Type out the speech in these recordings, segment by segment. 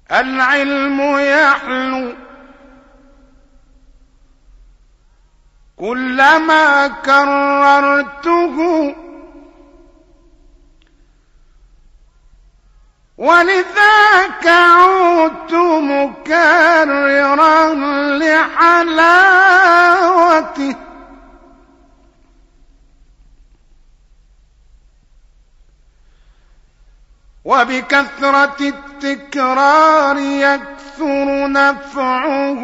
العلم يحلو كلما كررته ولذاك عدت مكررا لحلاوته وبكثرة التكرار يكثر نفعه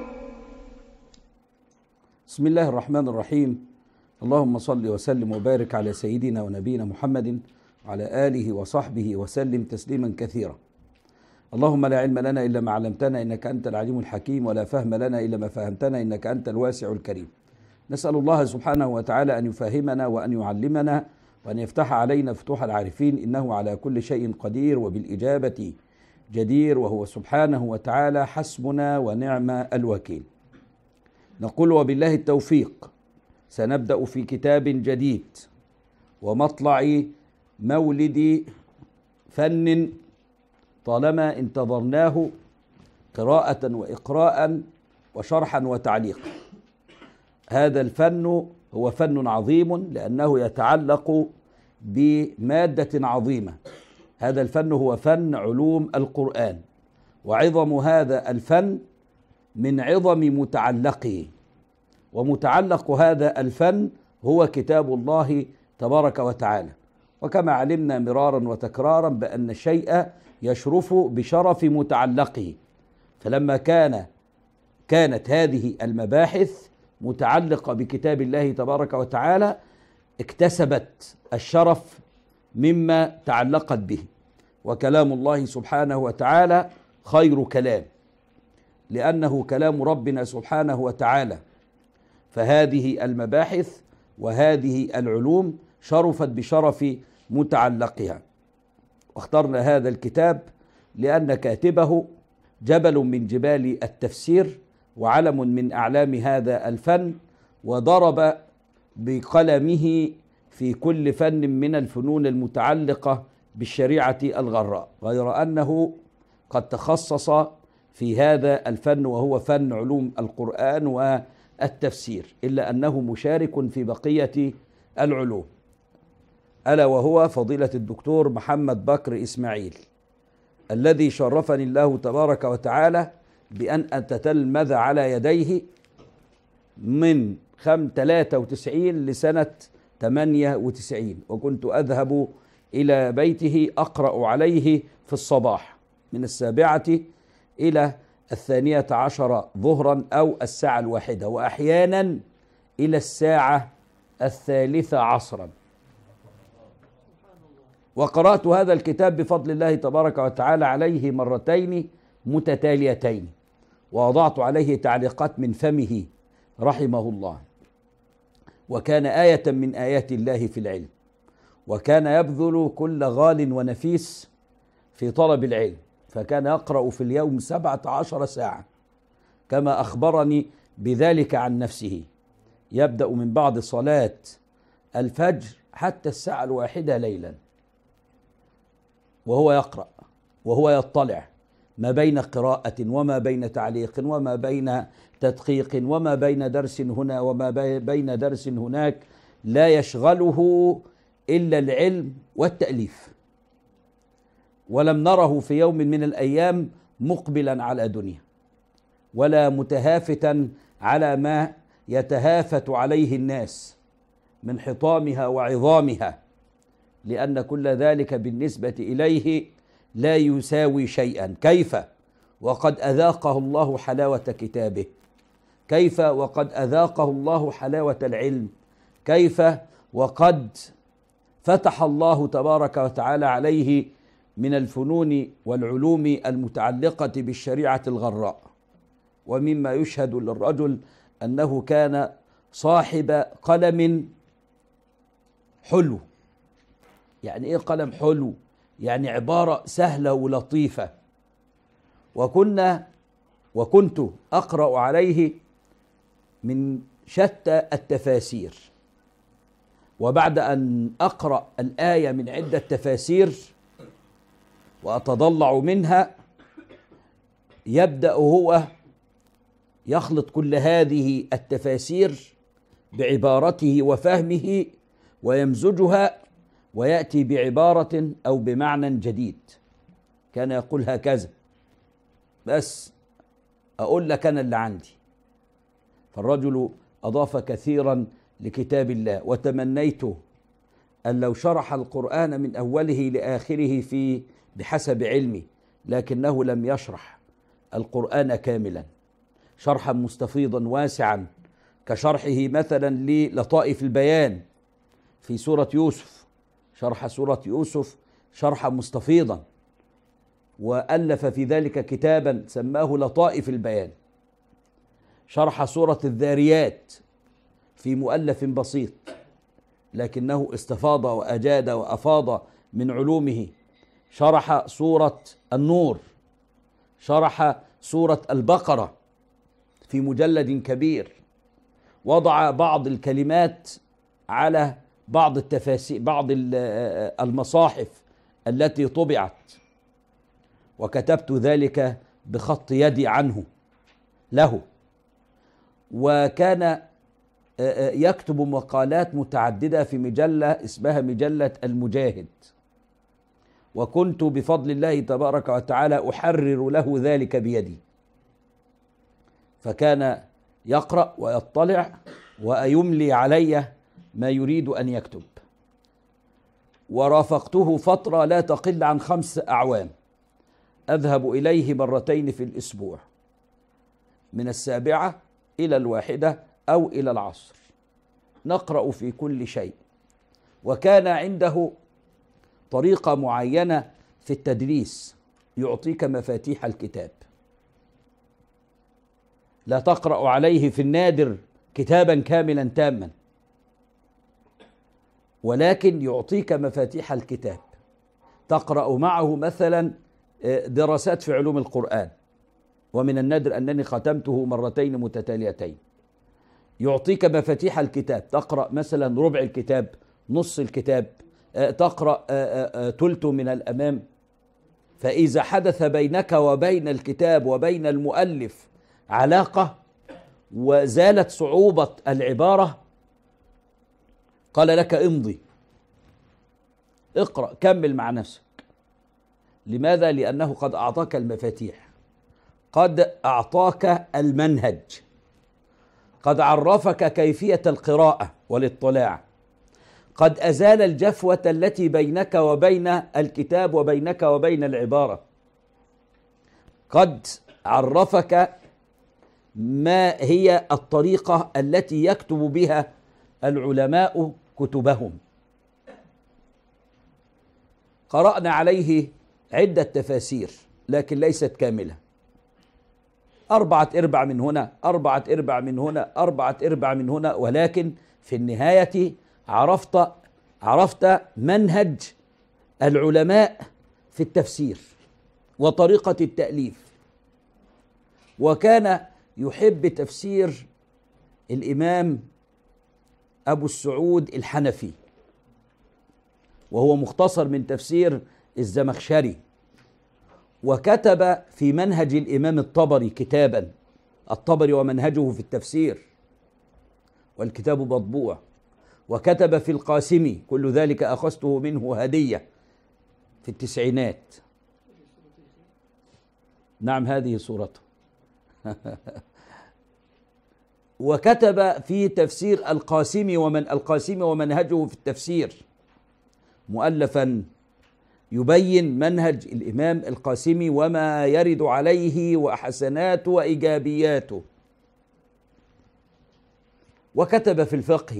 بسم الله الرحمن الرحيم اللهم صل وسلم وبارك على سيدنا ونبينا محمد وعلى آله وصحبه وسلم تسليما كثيرا اللهم لا علم لنا إلا ما علمتنا إنك أنت العليم الحكيم ولا فهم لنا إلا ما فهمتنا إنك أنت الواسع الكريم نسأل الله سبحانه وتعالى أن يفهمنا وأن يعلمنا وأن يفتح علينا فتوح العارفين إنه على كل شيء قدير وبالإجابة جدير وهو سبحانه وتعالى حسبنا ونعم الوكيل نقول وبالله التوفيق سنبدأ في كتاب جديد ومطلع مولد فن طالما انتظرناه قراءة وإقراء وشرحا وتعليقا هذا الفن هو فن عظيم لأنه يتعلق بمادة عظيمة هذا الفن هو فن علوم القرآن وعظم هذا الفن من عظم متعلقه ومتعلق هذا الفن هو كتاب الله تبارك وتعالى وكما علمنا مرارا وتكرارا بأن الشيء يشرف بشرف متعلقه فلما كان كانت هذه المباحث متعلقة بكتاب الله تبارك وتعالى اكتسبت الشرف مما تعلقت به وكلام الله سبحانه وتعالى خير كلام لأنه كلام ربنا سبحانه وتعالى فهذه المباحث وهذه العلوم شرفت بشرف متعلقها واخترنا هذا الكتاب لأن كاتبه جبل من جبال التفسير وعلم من أعلام هذا الفن وضرب بقلمه في كل فن من الفنون المتعلقة بالشريعة الغراء غير أنه قد تخصص في هذا الفن وهو فن علوم القرآن والتفسير إلا أنه مشارك في بقية العلوم ألا وهو فضيلة الدكتور محمد بكر إسماعيل الذي شرفني الله تبارك وتعالى بأن أتتلمذ على يديه من خم 93 لسنة 98 وكنت أذهب إلى بيته أقرأ عليه في الصباح من السابعة إلى الثانية عشر ظهرا أو الساعة الواحدة وأحيانا إلى الساعة الثالثة عصرا وقرأت هذا الكتاب بفضل الله تبارك وتعالى عليه مرتين متتاليتين ووضعت عليه تعليقات من فمه رحمه الله وكان آية من آيات الله في العلم وكان يبذل كل غال ونفيس في طلب العلم فكان يقرأ في اليوم سبعة عشر ساعة كما أخبرني بذلك عن نفسه يبدأ من بعد صلاة الفجر حتى الساعة الواحدة ليلا وهو يقرأ وهو يطلع ما بين قراءة وما بين تعليق وما بين تدقيق وما بين درس هنا وما بين درس هناك لا يشغله إلا العلم والتأليف ولم نره في يوم من الأيام مقبلا على دنيا ولا متهافتا على ما يتهافت عليه الناس من حطامها وعظامها لأن كل ذلك بالنسبة إليه لا يساوي شيئا كيف وقد أذاقه الله حلاوة كتابه كيف وقد أذاقه الله حلاوة العلم كيف وقد فتح الله تبارك وتعالى عليه من الفنون والعلوم المتعلقة بالشريعة الغراء ومما يشهد للرجل أنه كان صاحب قلم حلو يعني إيه قلم حلو يعني عبارة سهلة ولطيفة وكنا وكنت أقرأ عليه من شتى التفاسير وبعد أن أقرأ الآية من عدة تفاسير وأتضلع منها يبدأ هو يخلط كل هذه التفاسير بعبارته وفهمه ويمزجها ويأتي بعبارة أو بمعنى جديد كان يقول هكذا بس أقول لك أنا اللي عندي فالرجل أضاف كثيرا لكتاب الله وتمنيت أن لو شرح القرآن من أوله لآخره في بحسب علمي لكنه لم يشرح القرآن كاملا شرحا مستفيضا واسعا كشرحه مثلا للطائف البيان في سورة يوسف شرح سورة يوسف شرحا مستفيضا وألف في ذلك كتابا سماه لطائف البيان شرح سورة الذاريات في مؤلف بسيط لكنه استفاض وأجاد وأفاض من علومه شرح سورة النور شرح سورة البقرة في مجلد كبير وضع بعض الكلمات على بعض التفاسير بعض المصاحف التي طبعت وكتبت ذلك بخط يدي عنه له وكان يكتب مقالات متعدده في مجله اسمها مجله المجاهد وكنت بفضل الله تبارك وتعالى احرر له ذلك بيدي فكان يقرا ويطلع ويملي علي ما يريد ان يكتب ورافقته فتره لا تقل عن خمس اعوام اذهب اليه مرتين في الاسبوع من السابعه الى الواحده او الى العصر نقرا في كل شيء وكان عنده طريقه معينه في التدريس يعطيك مفاتيح الكتاب لا تقرا عليه في النادر كتابا كاملا تاما ولكن يعطيك مفاتيح الكتاب تقرا معه مثلا دراسات في علوم القران ومن النادر انني ختمته مرتين متتاليتين يعطيك مفاتيح الكتاب تقرا مثلا ربع الكتاب نص الكتاب تقرا ثلثه من الامام فاذا حدث بينك وبين الكتاب وبين المؤلف علاقه وزالت صعوبه العباره قال لك امضي اقرا كمل مع نفسك لماذا لانه قد اعطاك المفاتيح قد اعطاك المنهج قد عرفك كيفيه القراءه والاطلاع قد ازال الجفوه التي بينك وبين الكتاب وبينك وبين العباره قد عرفك ما هي الطريقه التي يكتب بها العلماء كتبهم قرانا عليه عده تفاسير لكن ليست كامله أربعة إرباع من هنا أربعة إرباع من هنا أربعة إرباع من هنا ولكن في النهاية عرفت عرفت منهج العلماء في التفسير وطريقة التأليف وكان يحب تفسير الإمام أبو السعود الحنفي وهو مختصر من تفسير الزمخشري وكتب في منهج الامام الطبري كتابا الطبري ومنهجه في التفسير والكتاب مطبوع وكتب في القاسمي كل ذلك اخذته منه هديه في التسعينات نعم هذه صورته وكتب في تفسير القاسمي ومن القاسمي ومنهجه في التفسير مؤلفا يبين منهج الامام القاسمي وما يرد عليه وحسناته وايجابياته وكتب في الفقه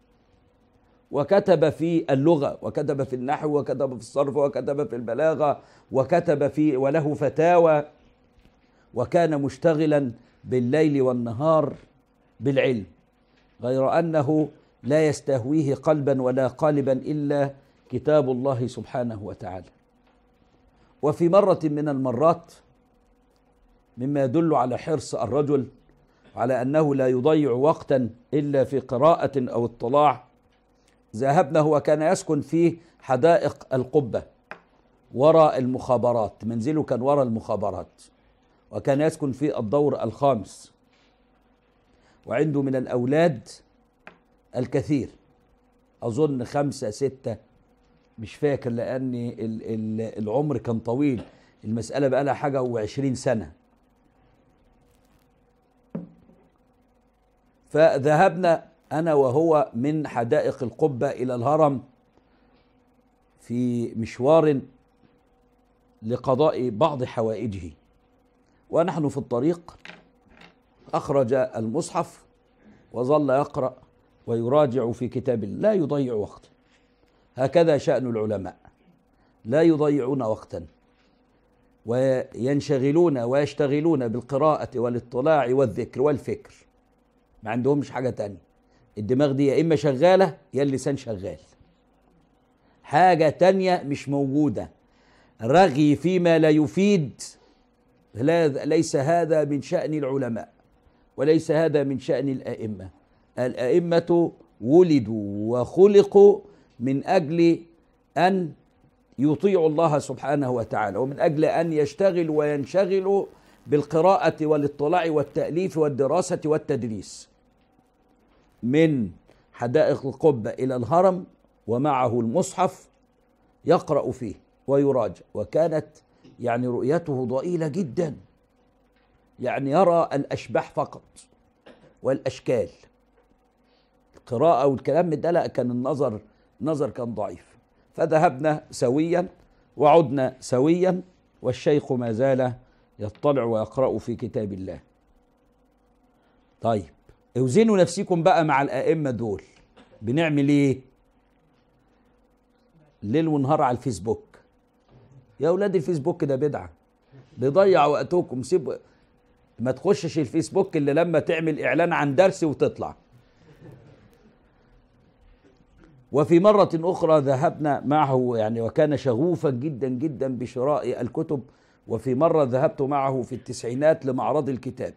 وكتب في اللغه وكتب في النحو وكتب في الصرف وكتب في البلاغه وكتب في وله فتاوى وكان مشتغلا بالليل والنهار بالعلم غير انه لا يستهويه قلبا ولا قالبا الا كتاب الله سبحانه وتعالى وفي مرة من المرات مما يدل على حرص الرجل على أنه لا يضيع وقتا إلا في قراءة أو اطلاع ذهبنا هو كان يسكن في حدائق القبة وراء المخابرات منزله كان وراء المخابرات وكان يسكن في الدور الخامس وعنده من الأولاد الكثير أظن خمسة ستة مش فاكر لأن ال- ال- العمر كان طويل المسألة بقى لها حاجة وعشرين سنة فذهبنا أنا وهو من حدائق القبة إلى الهرم في مشوار لقضاء بعض حوائجه ونحن في الطريق أخرج المصحف وظل يقرأ ويراجع في كتاب الله لا يضيع وقتا هكذا شأن العلماء لا يضيعون وقتا وينشغلون ويشتغلون بالقراءة والاطلاع والذكر والفكر ما عندهمش حاجة تانية الدماغ دي يا إما شغالة يا اللسان شغال حاجة تانية مش موجودة رغي فيما لا يفيد لا ليس هذا من شأن العلماء وليس هذا من شأن الأئمة الأئمة ولدوا وخلقوا من أجل أن يطيعوا الله سبحانه وتعالى ومن أجل أن يشتغلوا وينشغلوا بالقراءة والاطلاع والتأليف والدراسة والتدريس من حدائق القبة إلى الهرم ومعه المصحف يقرأ فيه ويراجع وكانت يعني رؤيته ضئيلة جدا يعني يرى الأشباح فقط والأشكال القراءة والكلام ده لا كان النظر النظر كان ضعيف فذهبنا سويا وعدنا سويا والشيخ ما زال يطلع ويقرأ في كتاب الله طيب اوزنوا نفسكم بقى مع الأئمة دول بنعمل ايه ليل ونهار على الفيسبوك يا اولاد الفيسبوك ده بدعه بيضيع وقتكم سيب ما تخشش الفيسبوك الا لما تعمل اعلان عن درس وتطلع وفي مرة أخرى ذهبنا معه يعني وكان شغوفا جدا جدا بشراء الكتب وفي مرة ذهبت معه في التسعينات لمعرض الكتاب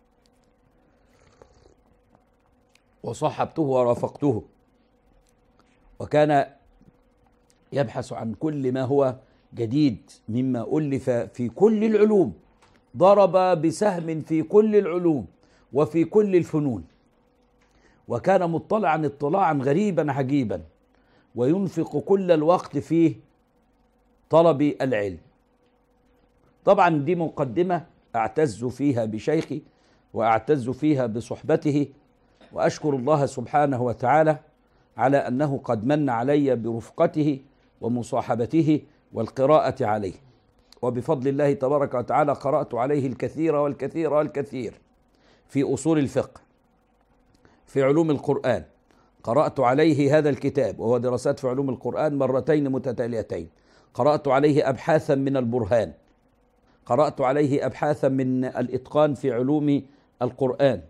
وصحبته ورافقته وكان يبحث عن كل ما هو جديد مما ألف في كل العلوم ضرب بسهم في كل العلوم وفي كل الفنون وكان مطلعا اطلاعا غريبا عجيبا وينفق كل الوقت في طلب العلم طبعا دي مقدمة أعتز فيها بشيخي وأعتز فيها بصحبته وأشكر الله سبحانه وتعالى على أنه قد من علي برفقته ومصاحبته والقراءة عليه وبفضل الله تبارك وتعالى قرأت عليه الكثير والكثير والكثير في أصول الفقه في علوم القرآن قرأت عليه هذا الكتاب وهو دراسات في علوم القرآن مرتين متتاليتين قرأت عليه أبحاثا من البرهان قرأت عليه أبحاثا من الإتقان في علوم القرآن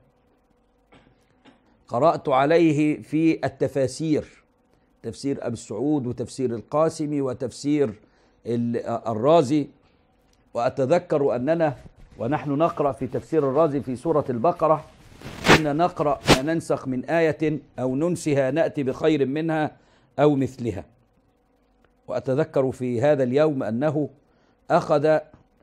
قرأت عليه في التفاسير تفسير أبي السعود وتفسير القاسمي وتفسير الرازي وأتذكر أننا ونحن نقرأ في تفسير الرازي في سورة البقرة كنا نقرأ ما ننسخ من آية أو ننسها نأتي بخير منها أو مثلها وأتذكر في هذا اليوم أنه أخذ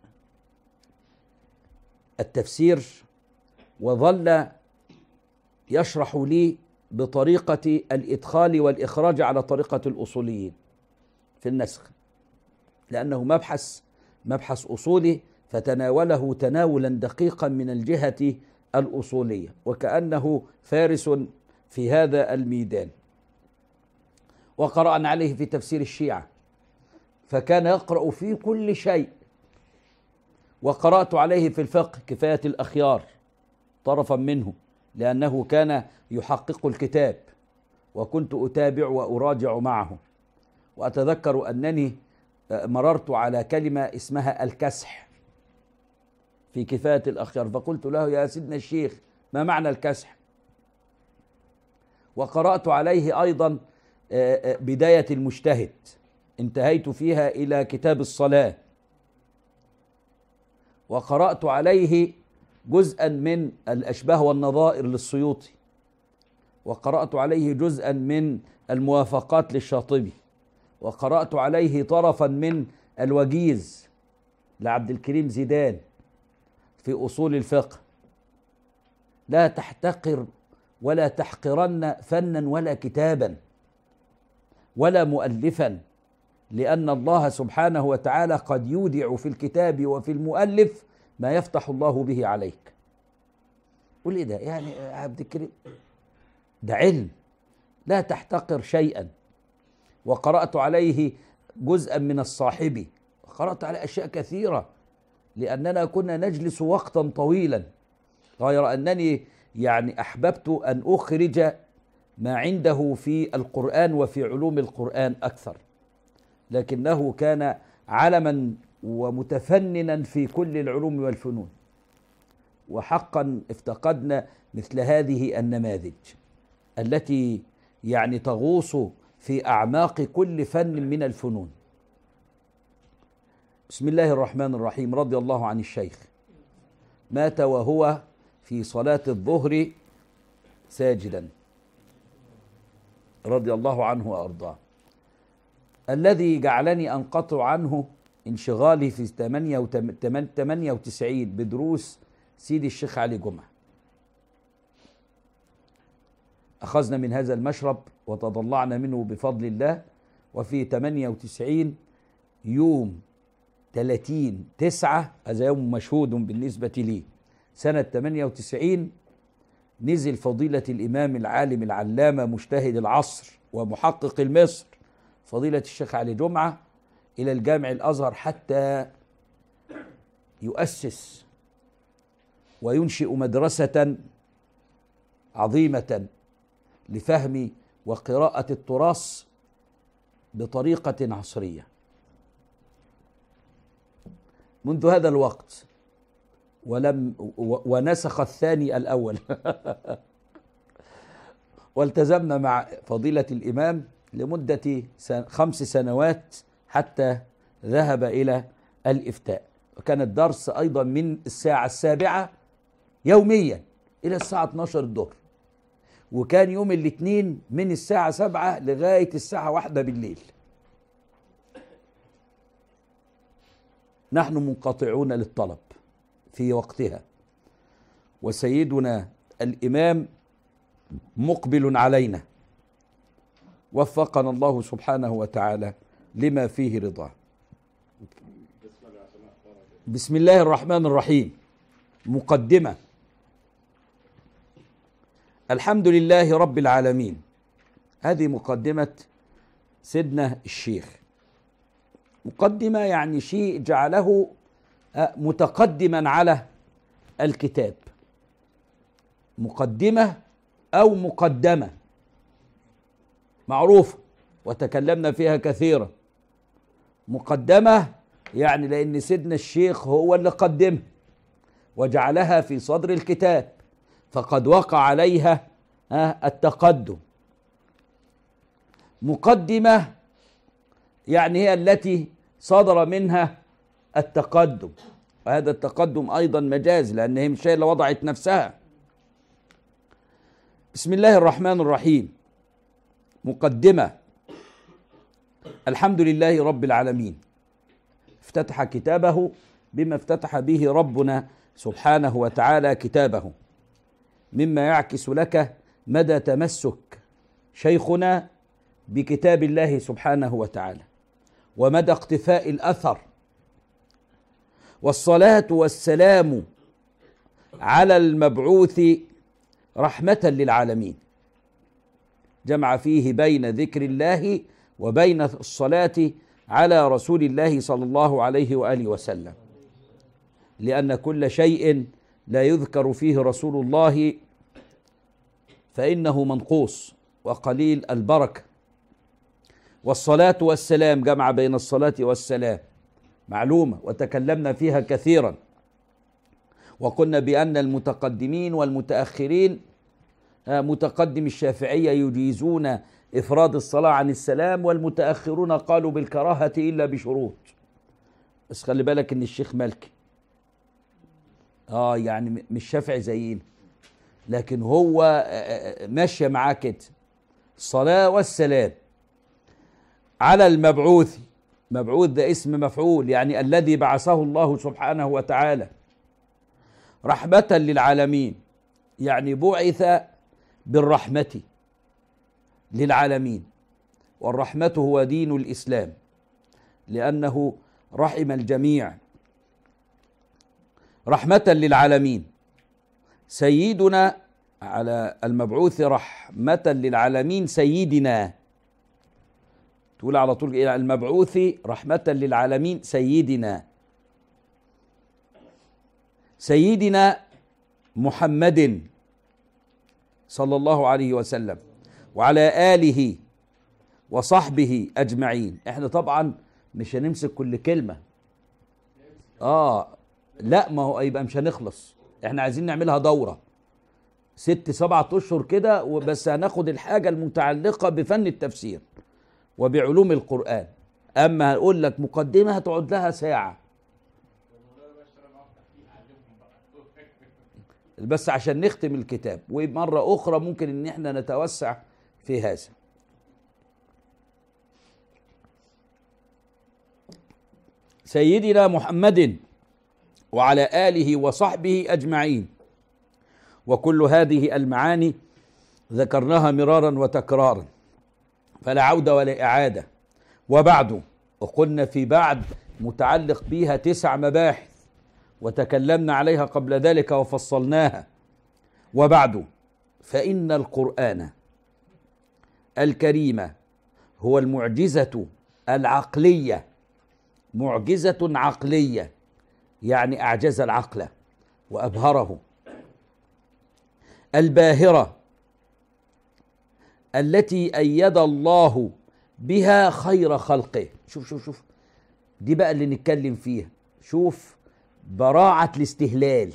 التفسير وظل يشرح لي بطريقة الإدخال والإخراج على طريقة الأصوليين في النسخ لأنه مبحث مبحث أصولي فتناوله تناولا دقيقا من الجهة الأصولية وكأنه فارس في هذا الميدان وقرأنا عليه في تفسير الشيعة فكان يقرأ في كل شيء وقرأت عليه في الفقه كفاية الأخيار طرفا منه لأنه كان يحقق الكتاب وكنت أتابع وأراجع معه وأتذكر أنني مررت على كلمة اسمها الكسح في كفاية الأخيار فقلت له يا سيدنا الشيخ ما معنى الكسح وقرأت عليه أيضا بداية المجتهد انتهيت فيها إلى كتاب الصلاة وقرأت عليه جزءا من الأشباه والنظائر للسيوطي وقرأت عليه جزءا من الموافقات للشاطبي وقرأت عليه طرفا من الوجيز لعبد الكريم زيدان في اصول الفقه لا تحتقر ولا تحقرن فنا ولا كتابا ولا مؤلفا لان الله سبحانه وتعالى قد يودع في الكتاب وفي المؤلف ما يفتح الله به عليك قول ايه ده يعني يا عبد الكريم ده علم لا تحتقر شيئا وقرات عليه جزءا من الصاحب قرات عليه اشياء كثيره لاننا كنا نجلس وقتا طويلا غير انني يعني احببت ان اخرج ما عنده في القران وفي علوم القران اكثر لكنه كان علما ومتفننا في كل العلوم والفنون وحقا افتقدنا مثل هذه النماذج التي يعني تغوص في اعماق كل فن من الفنون بسم الله الرحمن الرحيم رضي الله عن الشيخ مات وهو في صلاه الظهر ساجدا رضي الله عنه وارضاه الذي جعلني انقطع عنه انشغالي في 98 بدروس سيدي الشيخ علي جمعه أخذنا من هذا المشرب وتضلعنا منه بفضل الله وفي 98 يوم 30 تسعة هذا يوم مشهود بالنسبة لي سنة 98 نزل فضيلة الإمام العالم العلامة مجتهد العصر ومحقق المصر فضيلة الشيخ علي جمعة إلى الجامع الأزهر حتى يؤسس وينشئ مدرسة عظيمة لفهم وقراءة التراث بطريقة عصرية منذ هذا الوقت ولم ونسخ الثاني الأول والتزمنا مع فضيلة الإمام لمدة خمس سنوات حتى ذهب إلى الإفتاء وكان الدرس أيضا من الساعة السابعة يوميا إلى الساعة 12 الظهر وكان يوم الاثنين من الساعة سبعة لغاية الساعة واحدة بالليل نحن منقطعون للطلب في وقتها وسيدنا الإمام مقبل علينا وفقنا الله سبحانه وتعالى لما فيه رضاه بسم الله الرحمن الرحيم مقدمه الحمد لله رب العالمين هذه مقدمة سيدنا الشيخ مقدمة يعني شيء جعله متقدما على الكتاب مقدمة أو مقدمة معروفة وتكلمنا فيها كثيرا مقدمة يعني لأن سيدنا الشيخ هو اللي قدمها وجعلها في صدر الكتاب فقد وقع عليها التقدم مقدمة يعني هي التي صدر منها التقدم وهذا التقدم أيضا مجاز لأن هي مش هي اللي وضعت نفسها بسم الله الرحمن الرحيم مقدمة الحمد لله رب العالمين افتتح كتابه بما افتتح به ربنا سبحانه وتعالى كتابه مما يعكس لك مدى تمسك شيخنا بكتاب الله سبحانه وتعالى ومدى اقتفاء الاثر والصلاه والسلام على المبعوث رحمه للعالمين جمع فيه بين ذكر الله وبين الصلاه على رسول الله صلى الله عليه واله وسلم لان كل شيء لا يذكر فيه رسول الله فإنه منقوص وقليل البركة والصلاة والسلام جمع بين الصلاة والسلام معلومة وتكلمنا فيها كثيرا وقلنا بأن المتقدمين والمتأخرين متقدم الشافعية يجيزون إفراد الصلاة عن السلام والمتأخرون قالوا بالكراهة إلا بشروط بس خلي بالك إن الشيخ مالكي اه يعني مش شافعي زينا لكن هو ماشيه معاه كده الصلاه والسلام على المبعوث مبعوث ده اسم مفعول يعني الذي بعثه الله سبحانه وتعالى رحمة للعالمين يعني بعث بالرحمة للعالمين والرحمة هو دين الإسلام لأنه رحم الجميع رحمة للعالمين سيدنا على المبعوث رحمة للعالمين سيدنا تقول على طول إلى المبعوث رحمة للعالمين سيدنا سيدنا محمد صلى الله عليه وسلم وعلى آله وصحبه أجمعين احنا طبعا مش هنمسك كل كلمة اه لا ما هو يبقى مش هنخلص احنا عايزين نعملها دورة ست سبعة اشهر كده وبس هناخد الحاجة المتعلقة بفن التفسير وبعلوم القرآن اما هقول لك مقدمة هتقعد لها ساعة بس عشان نختم الكتاب ومرة أخرى ممكن إن إحنا نتوسع في هذا سيدنا محمد وعلى آله وصحبه أجمعين وكل هذه المعاني ذكرناها مرارا وتكرارا فلا عودة ولا إعادة وبعد وقلنا في بعد متعلق بها تسع مباحث وتكلمنا عليها قبل ذلك وفصلناها وبعد فإن القرآن الكريم هو المعجزة العقلية معجزة عقلية يعني أعجز العقل وأبهره الباهرة التي أيد الله بها خير خلقه شوف شوف شوف دي بقى اللي نتكلم فيها شوف براعة الاستهلال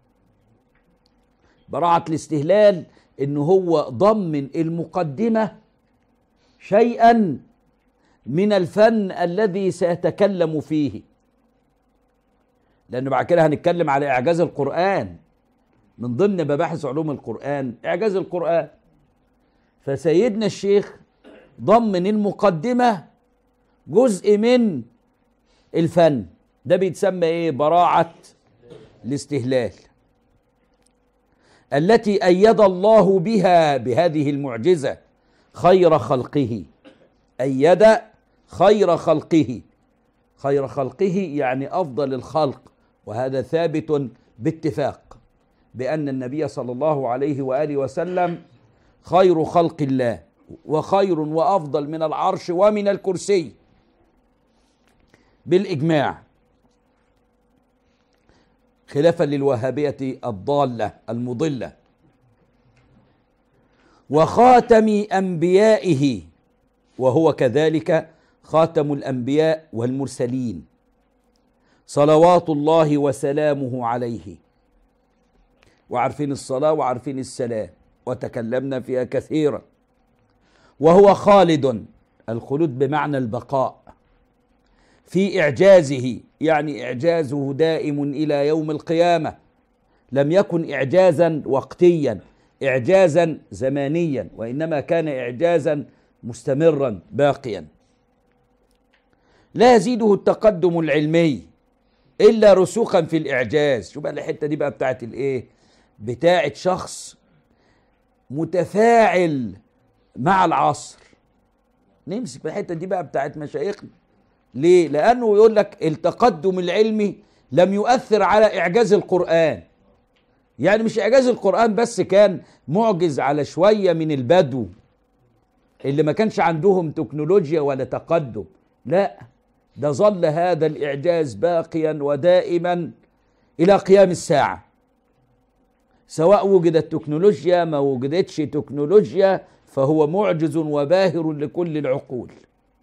براعة الاستهلال ان هو ضمن المقدمة شيئا من الفن الذي سيتكلم فيه لأن بعد كده هنتكلم على إعجاز القرآن من ضمن مباحث علوم القرآن إعجاز القرآن فسيدنا الشيخ ضمن المقدمة جزء من الفن ده بيتسمى ايه براعة الاستهلال التي أيد الله بها بهذه المعجزة خير خلقه أيد خير خلقه خير خلقه يعني أفضل الخلق وهذا ثابت باتفاق بأن النبي صلى الله عليه وآله وسلم خير خلق الله وخير وأفضل من العرش ومن الكرسي بالإجماع خلافا للوهابية الضالة المضلة وخاتم أنبيائه وهو كذلك خاتم الأنبياء والمرسلين صلوات الله وسلامه عليه وعارفين الصلاة وعارفين السلام وتكلمنا فيها كثيرا وهو خالد الخلود بمعنى البقاء في إعجازه يعني إعجازه دائم إلى يوم القيامة لم يكن إعجازا وقتيا إعجازا زمانيا وإنما كان إعجازا مستمرا باقيا لا يزيده التقدم العلمي إلا رسوخا في الإعجاز شو بقى الحتة دي بقى بتاعت الإيه بتاعت شخص متفاعل مع العصر نمسك الحتة دي بقى بتاعت مشايخنا ليه؟ لأنه يقول لك التقدم العلمي لم يؤثر على إعجاز القرآن يعني مش إعجاز القرآن بس كان معجز على شوية من البدو اللي ما كانش عندهم تكنولوجيا ولا تقدم لا ده ظل هذا الإعجاز باقيا ودائما إلى قيام الساعة سواء وجدت تكنولوجيا ما وجدتش تكنولوجيا فهو معجز وباهر لكل العقول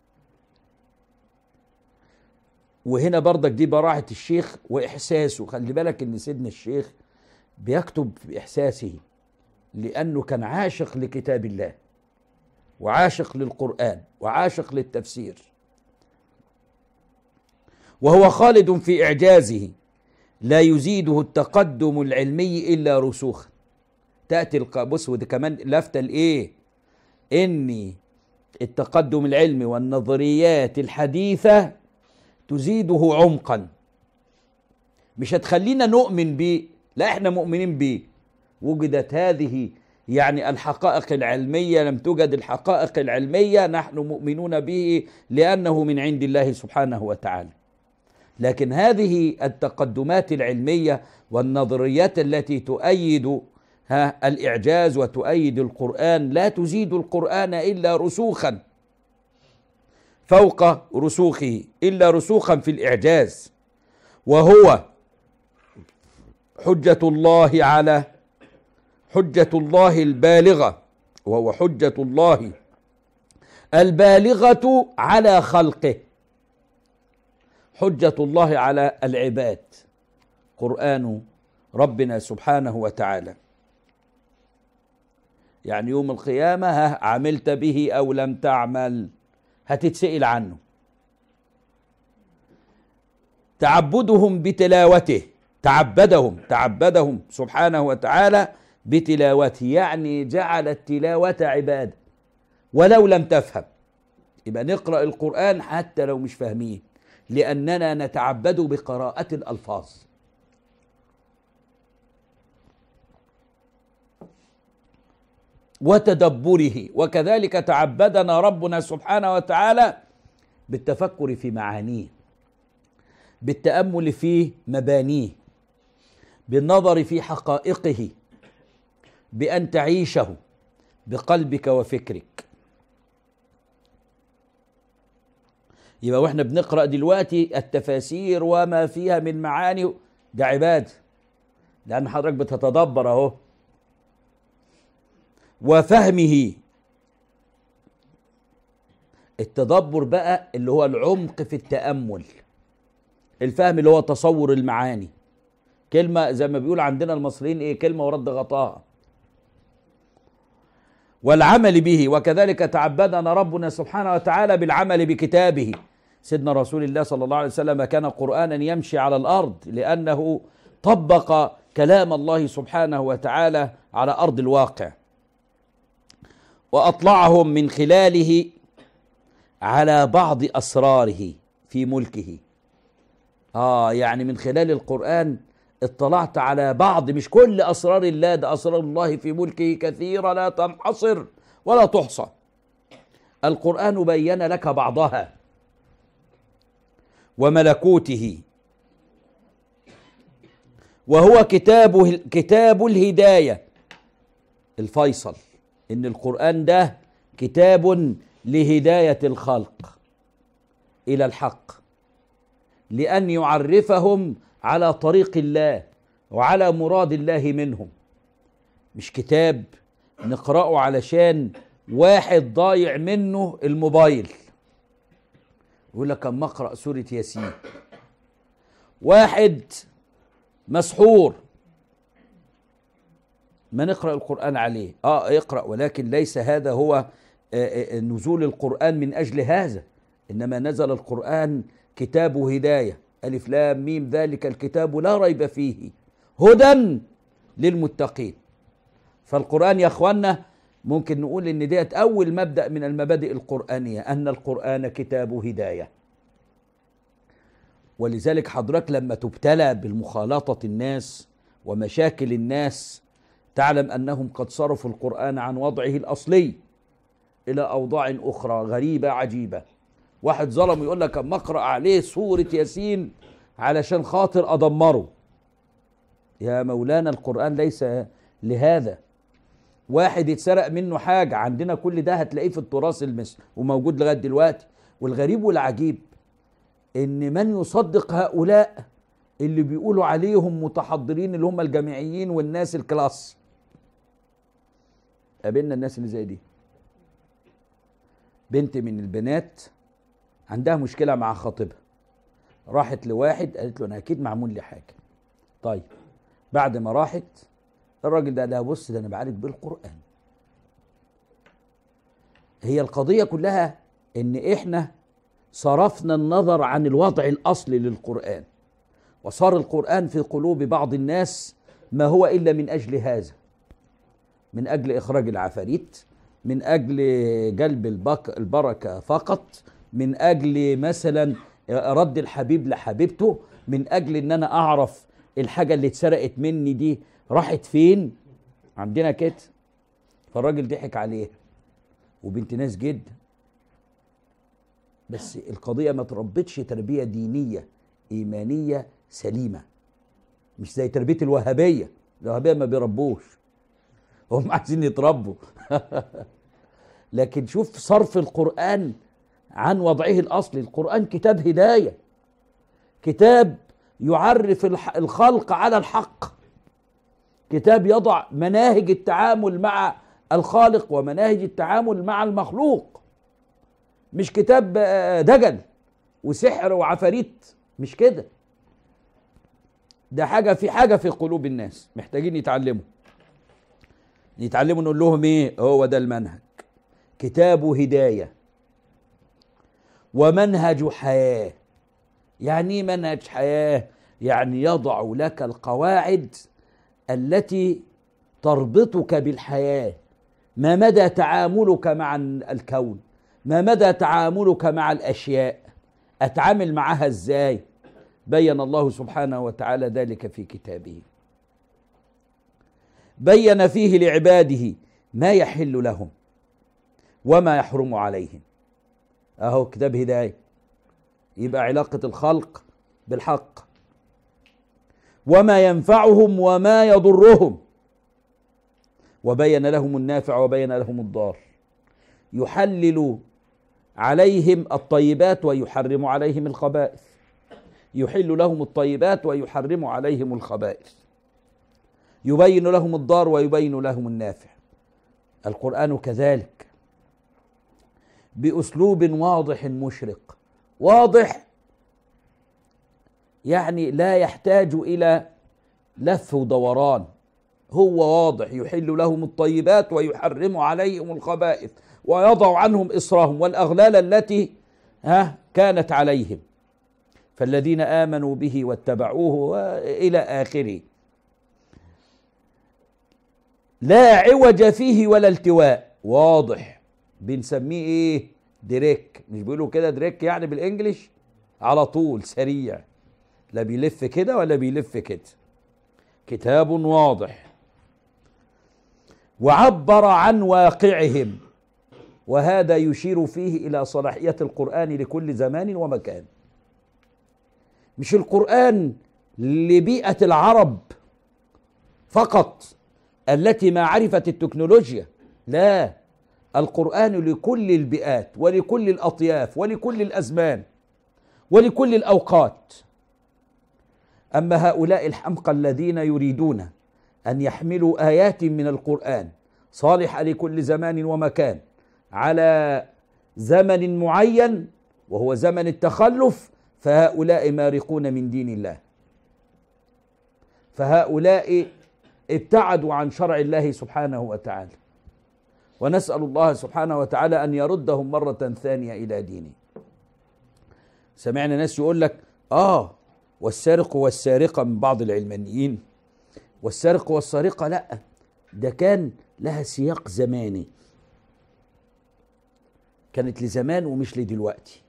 وهنا برضك دي براعة الشيخ وإحساسه خلي بالك إن سيدنا الشيخ بيكتب بإحساسه لأنه كان عاشق لكتاب الله وعاشق للقرآن وعاشق للتفسير وهو خالد في إعجازه لا يزيده التقدم العلمي إلا رسوخا تأتي بص ودي كمان لفتة الإيه إني التقدم العلمي والنظريات الحديثة تزيده عمقا مش هتخلينا نؤمن بيه لا احنا مؤمنين به وجدت هذه يعني الحقائق العلمية لم توجد الحقائق العلمية نحن مؤمنون به لأنه من عند الله سبحانه وتعالى لكن هذه التقدمات العلمية والنظريات التي تؤيد ها الإعجاز وتؤيد القرآن لا تزيد القرآن إلا رسوخا فوق رسوخه إلا رسوخا في الإعجاز وهو حجة الله على حجة الله البالغة وهو حجة الله البالغة على خلقه حجة الله على العباد قرآن ربنا سبحانه وتعالى يعني يوم القيامة ها عملت به أو لم تعمل هتتسئل عنه تعبدهم بتلاوته تعبدهم تعبدهم سبحانه وتعالى بتلاوته يعني جعل التلاوة عبادة ولو لم تفهم يبقى نقرأ القرآن حتى لو مش فاهمين لأننا نتعبد بقراءة الألفاظ وتدبره وكذلك تعبدنا ربنا سبحانه وتعالى بالتفكر في معانيه بالتامل في مبانيه بالنظر في حقائقه بان تعيشه بقلبك وفكرك يبقى واحنا بنقرا دلوقتي التفاسير وما فيها من معاني ده عباده لان حضرتك بتتدبر اهو وفهمه التدبر بقى اللي هو العمق في التامل الفهم اللي هو تصور المعاني كلمه زي ما بيقول عندنا المصريين ايه كلمه ورد غطاها والعمل به وكذلك تعبدنا ربنا سبحانه وتعالى بالعمل بكتابه سيدنا رسول الله صلى الله عليه وسلم كان قرانا يمشي على الارض لانه طبق كلام الله سبحانه وتعالى على ارض الواقع واطلعهم من خلاله على بعض اسراره في ملكه اه يعني من خلال القران اطلعت على بعض مش كل اسرار الله ده اسرار الله في ملكه كثيره لا تنحصر ولا تحصى القران بين لك بعضها وملكوته وهو كتاب كتاب الهدايه الفيصل ان القران ده كتاب لهدايه الخلق الى الحق لان يعرفهم على طريق الله وعلى مراد الله منهم مش كتاب نقراه علشان واحد ضايع منه الموبايل يقول لك اما اقرا سوره ياسين واحد مسحور ما نقرا القران عليه اه اقرا ولكن ليس هذا هو آه، آه، نزول القران من اجل هذا انما نزل القران كتاب هدايه الف لام ميم ذلك الكتاب لا ريب فيه هدى للمتقين فالقران يا اخوانا ممكن نقول ان ديت اول مبدا من المبادئ القرانيه ان القران كتاب هدايه ولذلك حضرتك لما تبتلى بالمخالطه الناس ومشاكل الناس تعلم انهم قد صرفوا القران عن وضعه الاصلي الى اوضاع اخرى غريبه عجيبه واحد ظلم يقول لك اما اقرا عليه سوره ياسين علشان خاطر ادمره يا مولانا القران ليس لهذا واحد يتسرق منه حاجه عندنا كل ده هتلاقيه في التراث المصري وموجود لغايه دلوقتي والغريب والعجيب ان من يصدق هؤلاء اللي بيقولوا عليهم متحضرين اللي هم الجامعيين والناس الكلاس قابلنا الناس اللي زي دي بنت من البنات عندها مشكله مع خطيبها راحت لواحد قالت له انا اكيد معمول لي حاجه طيب بعد ما راحت الراجل ده ده بص ده انا بعالج بالقران هي القضيه كلها ان احنا صرفنا النظر عن الوضع الاصلي للقران وصار القران في قلوب بعض الناس ما هو الا من اجل هذا من اجل اخراج العفاريت من اجل جلب البك البركه فقط من اجل مثلا رد الحبيب لحبيبته من اجل ان انا اعرف الحاجة اللي اتسرقت مني دي راحت فين عندنا كده فالراجل ضحك عليها وبنت ناس جدا بس القضية ما تربتش تربية دينية إيمانية سليمة مش زي تربية الوهابية الوهابية ما بيربوش هم عايزين يتربوا لكن شوف صرف القرآن عن وضعه الأصلي القرآن كتاب هداية كتاب يعرف الح- الخلق على الحق كتاب يضع مناهج التعامل مع الخالق ومناهج التعامل مع المخلوق مش كتاب آه، دجل وسحر وعفاريت مش كده ده حاجة في حاجة في قلوب الناس محتاجين يتعلموا يتعلموا نقول لهم ايه هو ده المنهج كتاب هداية ومنهج حياة يعني ايه منهج حياة يعني يضع لك القواعد التي تربطك بالحياة ما مدى تعاملك مع الكون ما مدى تعاملك مع الأشياء أتعامل معها إزاي بين الله سبحانه وتعالى ذلك في كتابه بين فيه لعباده ما يحل لهم وما يحرم عليهم اهو كتاب هدايه يبقى علاقه الخلق بالحق وما ينفعهم وما يضرهم وبين لهم النافع وبين لهم الضار يحلل عليهم الطيبات ويحرم عليهم الخبائث يحل لهم الطيبات ويحرم عليهم الخبائث يبين لهم الضار ويبين لهم النافع القرآن كذلك بأسلوب واضح مشرق واضح يعني لا يحتاج إلى لف ودوران هو واضح يحل لهم الطيبات ويحرم عليهم الخبائث ويضع عنهم إصرهم والأغلال التي ها كانت عليهم فالذين آمنوا به واتبعوه إلى آخره لا عوج فيه ولا التواء واضح بنسميه ايه دريك مش بيقولوا كده دريك يعني بالانجلش على طول سريع لا بيلف كده ولا بيلف كده كتاب واضح وعبر عن واقعهم وهذا يشير فيه الى صلاحيه القران لكل زمان ومكان مش القران لبيئه العرب فقط التي ما عرفت التكنولوجيا لا القرآن لكل البيئات ولكل الأطياف ولكل الأزمان ولكل الأوقات أما هؤلاء الحمقى الذين يريدون أن يحملوا آيات من القرآن صالحة لكل زمان ومكان على زمن معين وهو زمن التخلف فهؤلاء مارقون من دين الله فهؤلاء ابتعدوا عن شرع الله سبحانه وتعالى ونسأل الله سبحانه وتعالى أن يردهم مرة ثانية إلى دينه سمعنا ناس يقول لك آه والسارق والسارقة من بعض العلمانيين والسارق والسارقة لا ده كان لها سياق زماني كانت لزمان ومش لدلوقتي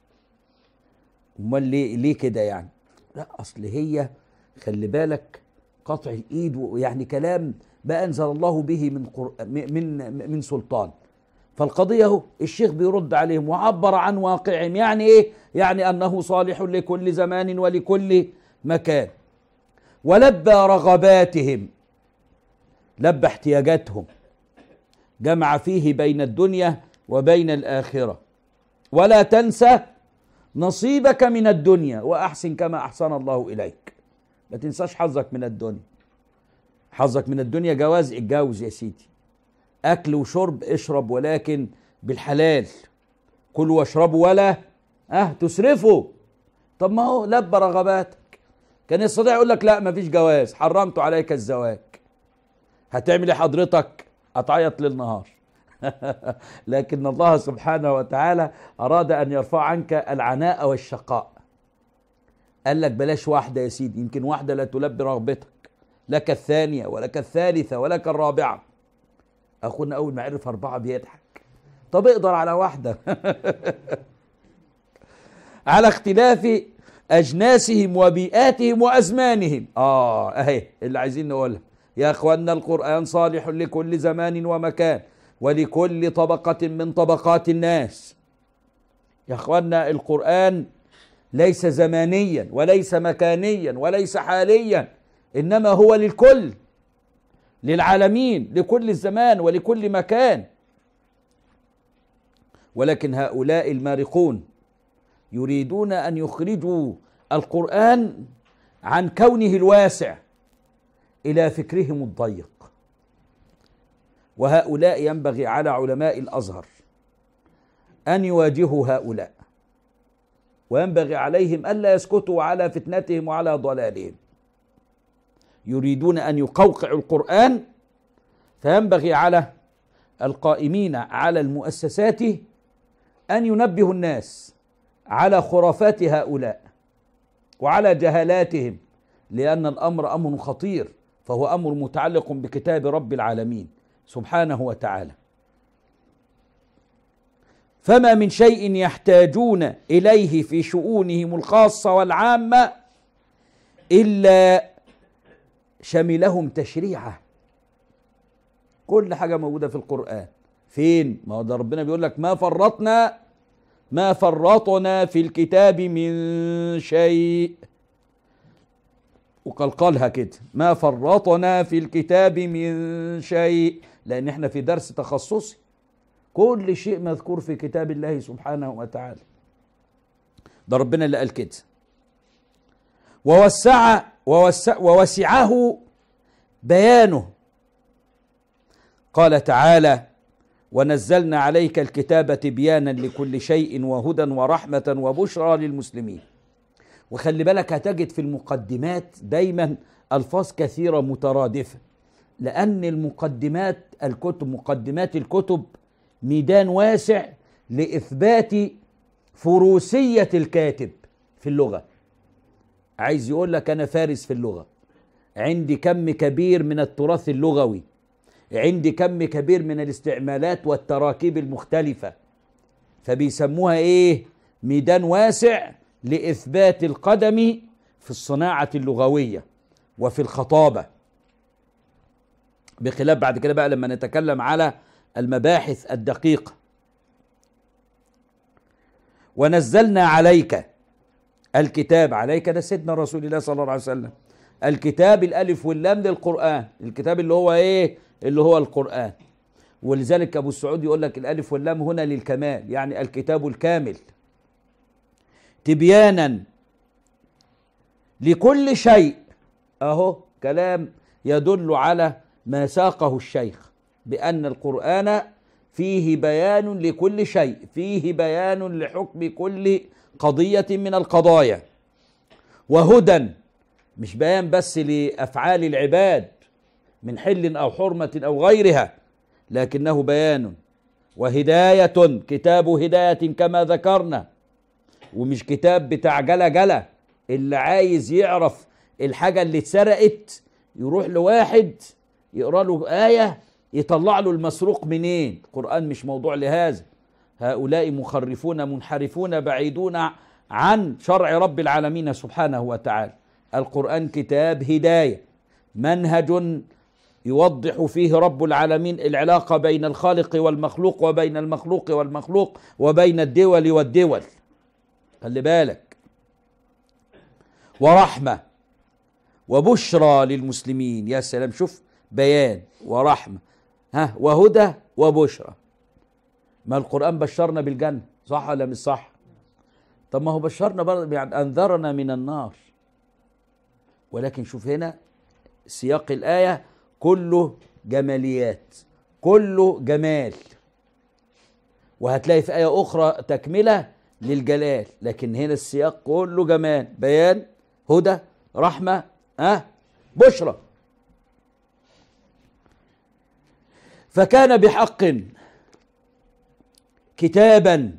امال ليه ليه كده يعني لا اصل هي خلي بالك قطع الايد يعني كلام ما انزل الله به من قر... من من سلطان فالقضيه اهو الشيخ بيرد عليهم وعبر عن واقعهم يعني ايه يعني انه صالح لكل زمان ولكل مكان ولبى رغباتهم لبى احتياجاتهم جمع فيه بين الدنيا وبين الاخره ولا تنسى نصيبك من الدنيا واحسن كما احسن الله اليك ما تنساش حظك من الدنيا حظك من الدنيا جواز اتجوز يا سيدي اكل وشرب اشرب ولكن بالحلال كلوا واشربوا ولا اه تسرفوا طب ما هو لبى رغباتك كان يستطيع يقول لك لا مفيش جواز حرمت عليك الزواج هتعمل ايه حضرتك هتعيط ليل نهار لكن الله سبحانه وتعالى اراد ان يرفع عنك العناء والشقاء قال لك بلاش واحده يا سيدي يمكن واحده لا تلبي رغبتك لك الثانيه ولك الثالثه ولك الرابعه اخونا اول ما عرف اربعه بيضحك طب اقدر على واحده على اختلاف أجناسهم وبيئاتهم وأزمانهم آه أهي اللي عايزين نقولها يا أخوانا القرآن صالح لكل زمان ومكان ولكل طبقة من طبقات الناس يا أخوانا القرآن ليس زمانيا وليس مكانيا وليس حاليا إنما هو للكل للعالمين لكل الزمان ولكل مكان ولكن هؤلاء المارقون يريدون ان يخرجوا القران عن كونه الواسع الى فكرهم الضيق وهؤلاء ينبغي على علماء الازهر ان يواجهوا هؤلاء وينبغي عليهم الا يسكتوا على فتنتهم وعلى ضلالهم يريدون ان يقوقعوا القران فينبغي على القائمين على المؤسسات ان ينبهوا الناس على خرافات هؤلاء وعلى جهالاتهم لان الامر امر خطير فهو امر متعلق بكتاب رب العالمين سبحانه وتعالى فما من شيء يحتاجون اليه في شؤونهم الخاصه والعامه الا شملهم تشريعه كل حاجه موجوده في القران فين ما هو ده ربنا بيقول لك ما فرطنا ما فرطنا في الكتاب من شيء وقلقلها كده ما فرطنا في الكتاب من شيء لان احنا في درس تخصصي كل شيء مذكور في كتاب الله سبحانه وتعالى ده ربنا اللي قال كده ووسع, ووسع ووسعه بيانه قال تعالى ونزلنا عليك الكتاب تبيانا لكل شيء وهدى ورحمة وبشرى للمسلمين وخلي بالك هتجد في المقدمات دايما ألفاظ كثيرة مترادفة لأن المقدمات الكتب مقدمات الكتب ميدان واسع لإثبات فروسية الكاتب في اللغة عايز يقول لك أنا فارس في اللغة عندي كم كبير من التراث اللغوي عندي كم كبير من الاستعمالات والتراكيب المختلفة فبيسموها ايه ميدان واسع لإثبات القدم في الصناعة اللغوية وفي الخطابة بخلاف بعد كده بقى لما نتكلم على المباحث الدقيقة ونزلنا عليك الكتاب عليك ده سيدنا رسول الله صلى الله عليه وسلم الكتاب الألف واللام للقرآن الكتاب اللي هو إيه اللي هو القرآن ولذلك أبو السعود يقول لك الألف واللام هنا للكمال يعني الكتاب الكامل تبيانا لكل شيء أهو كلام يدل على ما ساقه الشيخ بأن القرآن فيه بيان لكل شيء فيه بيان لحكم كل قضية من القضايا وهدى مش بيان بس لأفعال العباد من حل أو حرمة أو غيرها لكنه بيان وهداية كتاب هداية كما ذكرنا ومش كتاب بتاع جلا جلا اللي عايز يعرف الحاجة اللي اتسرقت يروح لواحد يقرأ له آية يطلع له المسروق منين القرآن مش موضوع لهذا هؤلاء مخرفون منحرفون بعيدون عن شرع رب العالمين سبحانه وتعالى القرآن كتاب هداية منهج يوضح فيه رب العالمين العلاقة بين الخالق والمخلوق وبين المخلوق والمخلوق وبين الدول والدول خلي بالك ورحمة وبشرى للمسلمين يا سلام شوف بيان ورحمة ها وهدى وبشرى ما القرآن بشرنا بالجنة صح ولا مش صح طب ما هو بشرنا برضه يعني أنذرنا من النار ولكن شوف هنا سياق الآية كله جماليات كله جمال وهتلاقي في آية أخرى تكملة للجلال لكن هنا السياق كله جمال بيان هدى رحمة أه بشرى فكان بحق كتابا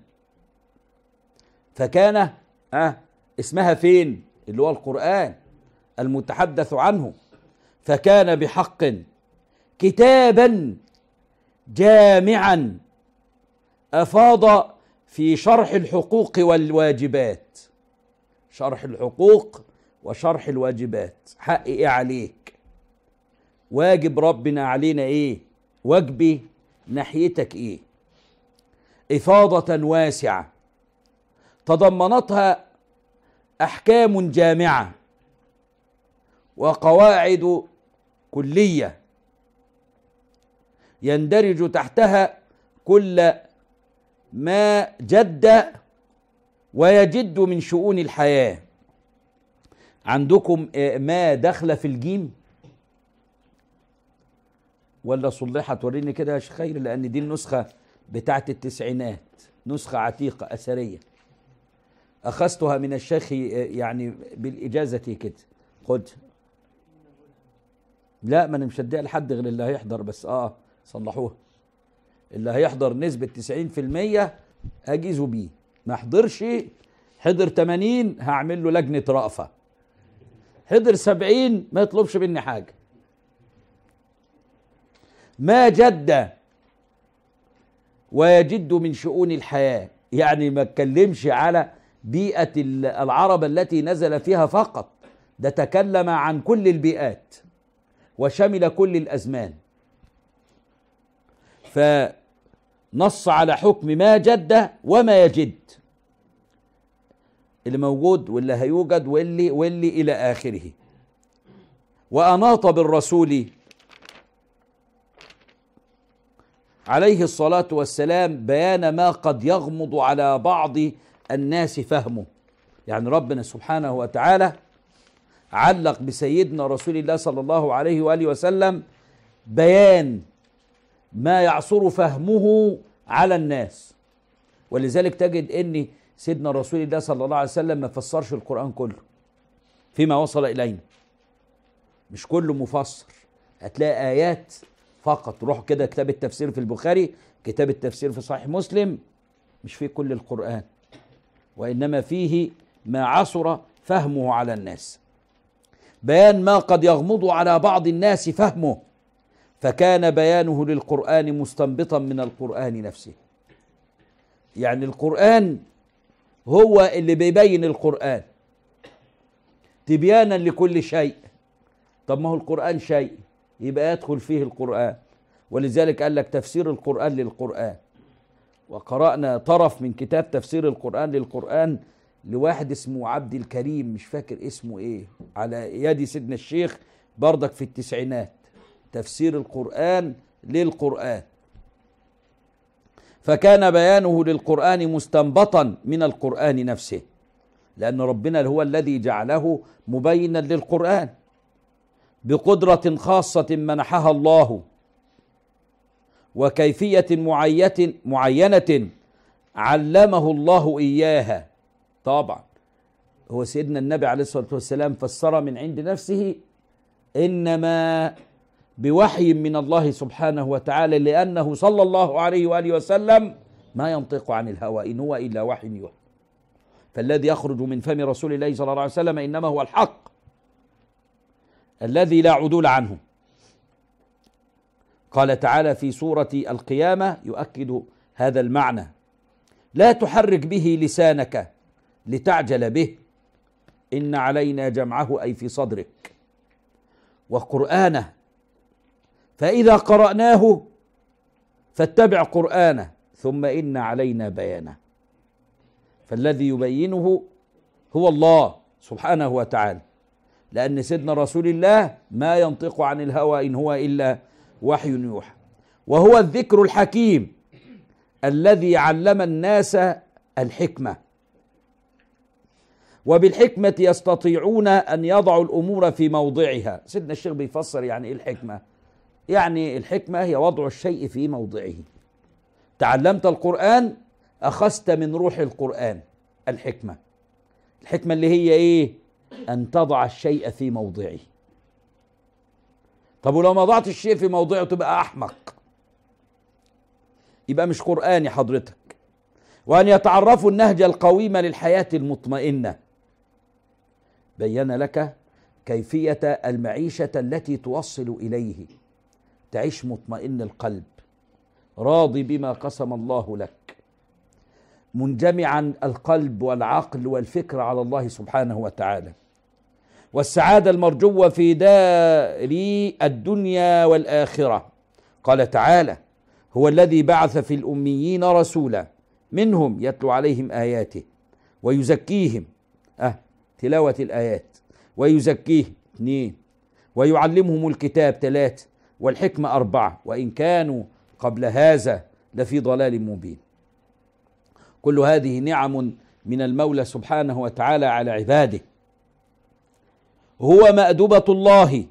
فكان أه اسمها فين اللي هو القرآن المتحدث عنه فكان بحق كتابا جامعا افاض في شرح الحقوق والواجبات شرح الحقوق وشرح الواجبات حق ايه عليك واجب ربنا علينا ايه واجبي ناحيتك ايه افاضه واسعه تضمنتها احكام جامعه وقواعد كليه يندرج تحتها كل ما جد ويجد من شؤون الحياه عندكم ما دخل في الجيم ولا صلحت وريني كده يا شيخ خير لان دي النسخه بتاعت التسعينات نسخه عتيقه اثريه اخذتها من الشيخ يعني بالاجازه كده خد لا ما انا مش هديها لحد غير اللي هيحضر بس اه صلحوها اللي هيحضر نسبة 90% اجيزوا بيه ما حضرش حضر 80 هعمل له لجنة رأفة حضر 70 ما يطلبش مني حاجة ما جد ويجد من شؤون الحياة يعني ما اتكلمش على بيئة العرب التي نزل فيها فقط ده تكلم عن كل البيئات وشمل كل الأزمان فنص على حكم ما جد وما يجد اللي موجود واللي هيوجد واللي واللي إلى آخره وأناط بالرسول عليه الصلاة والسلام بيان ما قد يغمض على بعض الناس فهمه يعني ربنا سبحانه وتعالى علق بسيدنا رسول الله صلى الله عليه واله وسلم بيان ما يعصر فهمه على الناس ولذلك تجد ان سيدنا رسول الله صلى الله عليه وسلم ما فسرش القران كله فيما وصل الينا مش كله مفسر هتلاقي ايات فقط روح كده كتاب التفسير في البخاري كتاب التفسير في صحيح مسلم مش فيه كل القران وانما فيه ما عصر فهمه على الناس بيان ما قد يغمض على بعض الناس فهمه فكان بيانه للقرآن مستنبطا من القرآن نفسه يعني القرآن هو اللي بيبين القرآن تبيانا لكل شيء طب ما هو القرآن شيء يبقى يدخل فيه القرآن ولذلك قال لك تفسير القرآن للقرآن وقرأنا طرف من كتاب تفسير القرآن للقرآن لواحد اسمه عبد الكريم مش فاكر اسمه ايه على يد سيدنا الشيخ بردك في التسعينات تفسير القرآن للقرآن فكان بيانه للقرآن مستنبطا من القرآن نفسه لأن ربنا هو الذي جعله مبينا للقرآن بقدرة خاصة منحها الله وكيفية معينة علمه الله إياها طبعا هو سيدنا النبي عليه الصلاة والسلام فسر من عند نفسه إنما بوحي من الله سبحانه وتعالى لأنه صلى الله عليه وآله وسلم ما ينطق عن الهوى إن هو إلا وحي يوحى فالذي يخرج من فم رسول الله صلى الله عليه وسلم إنما هو الحق الذي لا عدول عنه قال تعالى في سورة القيامة يؤكد هذا المعنى لا تحرك به لسانك لتعجل به إن علينا جمعه أي في صدرك وقرآنه فإذا قرأناه فاتبع قرآنه ثم إن علينا بيانه فالذي يبينه هو الله سبحانه وتعالى لأن سيدنا رسول الله ما ينطق عن الهوى إن هو إلا وحي يوحى وهو الذكر الحكيم الذي علم الناس الحكمه وبالحكمة يستطيعون أن يضعوا الأمور في موضعها سيدنا الشيخ بيفسر يعني إيه الحكمة يعني الحكمة هي وضع الشيء في موضعه تعلمت القرآن أخذت من روح القرآن الحكمة الحكمة اللي هي إيه أن تضع الشيء في موضعه طب ولو ما ضعت الشيء في موضعه تبقى أحمق يبقى مش قرآني حضرتك وأن يتعرفوا النهج القويم للحياة المطمئنة بين لك كيفية المعيشة التي توصل إليه تعيش مطمئن القلب راضي بما قسم الله لك منجمعا القلب والعقل والفكر على الله سبحانه وتعالى والسعادة المرجوة في دار الدنيا والآخرة قال تعالى هو الذي بعث في الأميين رسولا منهم يتلو عليهم آياته ويزكيهم أه تلاوة الآيات ويزكيهم اثنين ويعلمهم الكتاب ثلاثة والحكمة أربعة وإن كانوا قبل هذا لفي ضلال مبين كل هذه نعم من المولى سبحانه وتعالى على عباده هو مأدبة الله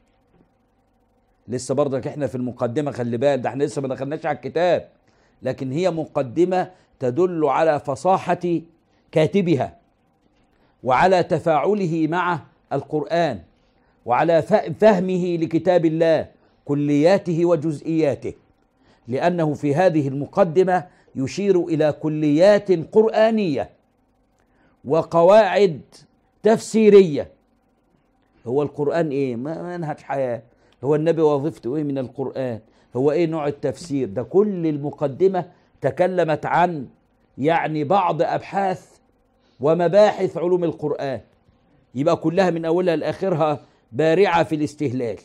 لسه برضك احنا في المقدمة خلي بالك ده احنا لسه ما دخلناش على الكتاب لكن هي مقدمة تدل على فصاحة كاتبها وعلى تفاعله مع القرآن وعلى فهمه لكتاب الله كلياته وجزئياته لأنه في هذه المقدمة يشير إلى كليات قرآنية وقواعد تفسيرية هو القرآن إيه؟ منهج حياة هو النبي وظيفته إيه من القرآن هو إيه نوع التفسير ده كل المقدمة تكلمت عن يعني بعض أبحاث ومباحث علوم القرآن يبقى كلها من أولها لآخرها بارعة في الاستهلال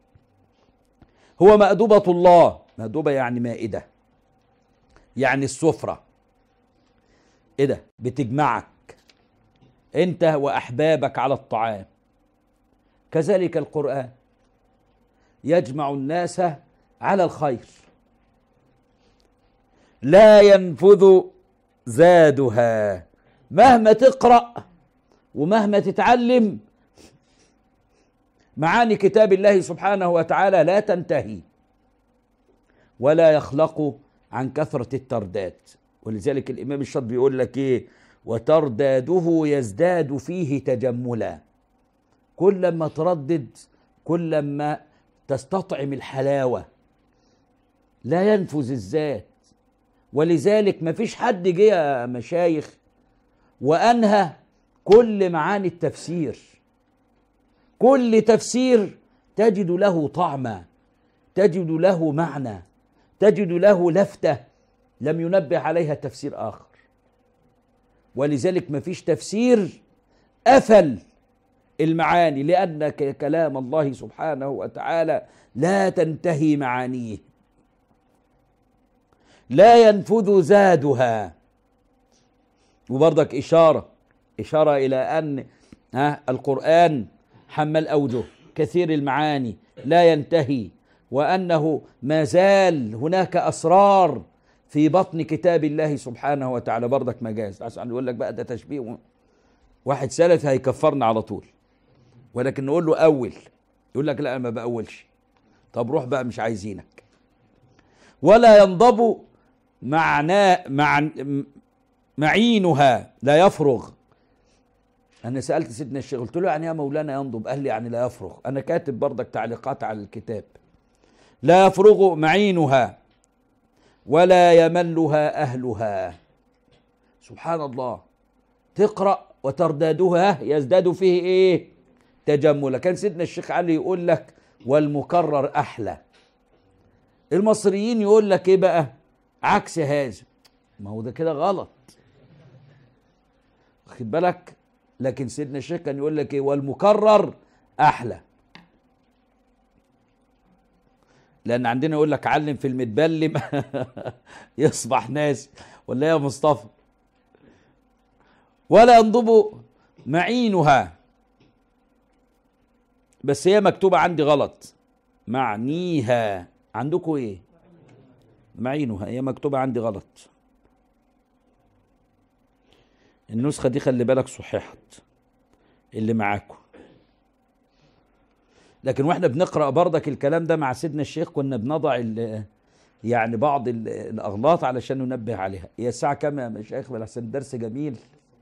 هو مأدبة الله مأدبة يعني مائدة يعني السفرة ايه ده بتجمعك انت واحبابك على الطعام كذلك القرآن يجمع الناس على الخير لا ينفذ زادها مهما تقرأ ومهما تتعلم معاني كتاب الله سبحانه وتعالى لا تنتهي ولا يخلق عن كثرة الترداد ولذلك الإمام الشاطبي يقول لك إيه وترداده يزداد فيه تجملا كل ما تردد كل ما تستطعم الحلاوة لا ينفذ الذات ولذلك ما فيش حد جه يا مشايخ وأنهى كل معاني التفسير كل تفسير تجد له طعما تجد له معنى تجد له لفتة لم ينبه عليها تفسير آخر ولذلك ما فيش تفسير أفل المعاني لأن كلام الله سبحانه وتعالى لا تنتهي معانيه لا ينفذ زادها وبرضك إشارة إشارة إلى أن ها القرآن حمل أوجه كثير المعاني لا ينتهي وأنه ما زال هناك أسرار في بطن كتاب الله سبحانه وتعالى برضك مجاز عشان يقول لك بقى ده تشبيه واحد سلف هيكفرنا على طول ولكن نقول له أول يقول لك لا أنا ما بأولش طب روح بقى مش عايزينك ولا ينضب معناه مع معينها لا يفرغ انا سالت سيدنا الشيخ قلت له يعني يا مولانا ينضب قال لي يعني لا يفرغ انا كاتب برضك تعليقات على الكتاب لا يفرغ معينها ولا يملها اهلها سبحان الله تقرا وتردادها يزداد فيه ايه تجملا كان سيدنا الشيخ علي يقول لك والمكرر احلى المصريين يقول لك ايه بقى عكس هذا ما هو ده كده غلط واخد بالك لكن سيدنا الشيخ كان يقول لك ايه والمكرر احلى لان عندنا يقول لك علم في المتبلم يصبح ناس ولا يا مصطفى ولا ينضب معينها بس هي مكتوبة عندي غلط معنيها عندكم ايه معينها هي مكتوبة عندي غلط النسخة دي خلي بالك صححت اللي معاكم لكن واحنا بنقرأ برضك الكلام ده مع سيدنا الشيخ كنا بنضع يعني بعض الأغلاط علشان ننبه عليها هي الساعة كام يا مشايخ بالحسن الدرس جميل